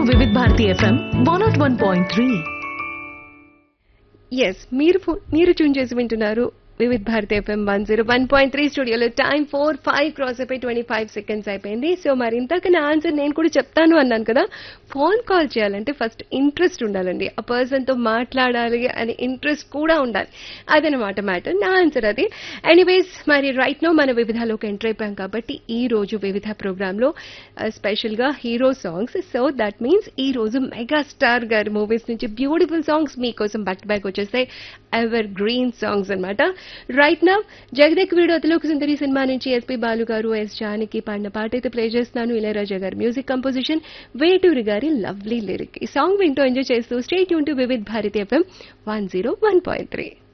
Vividh Bharati F M one naught one point three yes మీరు ఫో- మీరు ట్యూన్ చేసి వింటున్నారు Vividh Bharati F M one zero one point three స్టూడియోలో టైం ఫోర్ ఫైవ్ క్రాస్ అయిపోయి ట్వంటీ ఫైవ్ సెకండ్స్ అయిపోయింది సో మరి ఇంతక నా ఆన్సర్ నేను కూడా చెప్తాను అన్నాను కదా ఫోన్ కాల్ చేయాలంటే ఫస్ట్ ఇంట్రెస్ట్ ఉండాలండి ఆ పర్సన్తో మాట్లాడాలి అని ఇంట్రెస్ట్ కూడా ఉండాలి అదనమాట మ్యాటర్ నా ఆన్సర్ అది ఎనీవేస్ మరి రైట్ నో మన వివిధలోకి ఎంటర్ అయిపోయాం కాబట్టి ఈ రోజు వివిధ ప్రోగ్రాంలో స్పెషల్గా hero songs so that means ఈ రోజు మెగాస్టార్ గారి మూవీస్ నుంచి బ్యూటిఫుల్ సాంగ్స్ మీకోసం బ్యాక్ టు బ్యాక్ వచ్చేస్తాయి ఎవర్ గ్రీన్ సాంగ్స్ అన్నమాట రైట్ నా జగదేక్ వీడు అతిలోక సుందరి సినిమా నుంచి ఎస్పి బాలు గారు ఎస్ జానకి పాడిన పాట అయితే ప్లే చేస్తున్నాను ఇళయరాజా గారి music composition Veturi garu lovely lyric ఈ సాంగ్ వింటూ ఎంజాయ్ చేస్తూ స్టేట్ యూన్ to Vividh Bharati F M one zero one point three